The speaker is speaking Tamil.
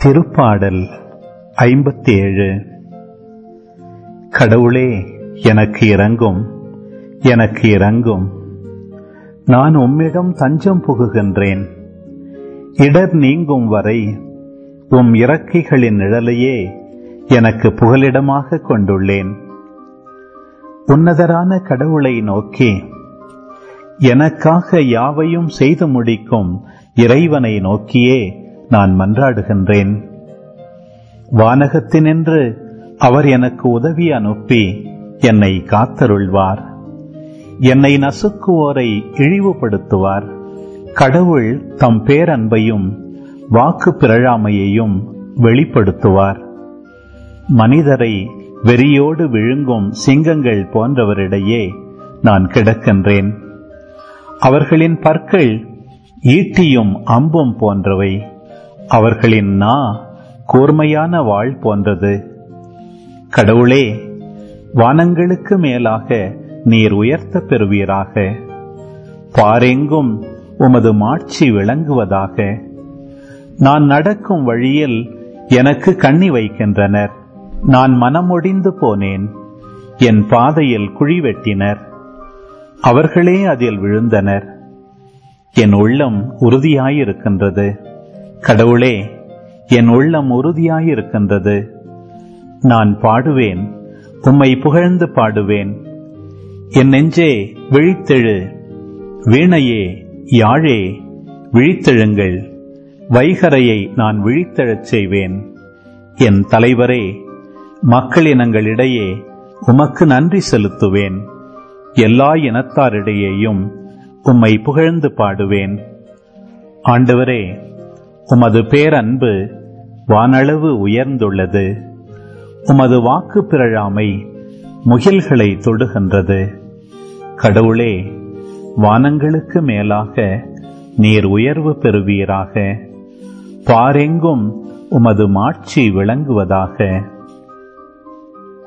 திருப்பாடல் ஐம்பத்தேழு கடவுளே எனக்கு இறங்கும் எனக்கு இறங்கும் நான் உம்மிடம் தஞ்சம் புகுகின்றேன் இடர் நீங்கும் வரை உம் இறக்கைகளின் நிழலையே எனக்கு புகலிடமாக கொண்டுள்ளேன் உன்னதரான கடவுளை நோக்கி எனக்காக யாவையும் செய்து முடிக்கும் இறைவனை நோக்கியே நான் மன்றாடுகின்றேன் வானகத்தினின்று அவர் எனக்கு உதவி அனுப்பி என்னை காத்தருள்வார் என்னை நசுக்குவோரை இழிவுபடுத்துவார் கடவுள் தம் பேரன்பையும் வாக்கு பிறழாமையையும் வெளிப்படுத்துவார் மனிதரை வெறியோடு விழுங்கும் சிங்கங்கள் போன்றவரிடையே நான் கிடக்கின்றேன் அவர்களின் பற்கள் ஈட்டியும் அம்பும் போன்றவை அவர்களின் நா கூர்மையான வாள் போன்றது கடவுளே வானங்களுக்கு மேலாக நீர் உயர்த்த பெறுவீராக பாரெங்கும் உமது மாட்சி விளங்குவதாக நான் நடக்கும் வழியில் எனக்கு கண்ணி வைக்கின்றனர் நான் மனமொடிந்து போனேன் என் பாதையில் குழி வெட்டினர் அவர்களே அதில் விழுந்தனர் என் உள்ளம் உறுதியாயிருக்கின்றது கடவுளே என் உள்ளம் உறுதியாயிருக்கின்றது நான் பாடுவேன் உம்மை புகழ்ந்து பாடுவேன் என் நெஞ்சே விழித்தெழு வீணையே யாழே விழித்தெழுங்கள் வைகரையை நான் விழித்தெழச் செய்வேன் என் தலைவரே மக்களினங்களிடையே உமக்கு நன்றி செலுத்துவேன் எல்லா இனத்தாரிடையேயும் உம்மை புகழ்ந்து பாடுவேன் ஆண்டவரே உமது பேரன்பு வானளவு உயர்ந்துள்ளது உமது வாக்கு பிறழாமை முகில்களை தொடுகின்றது கடவுளே வானங்களுக்கு மேலாக நீர் உயர்வு பெறுவீராக பாரெங்கும் உமது மாட்சி விளங்குவதாக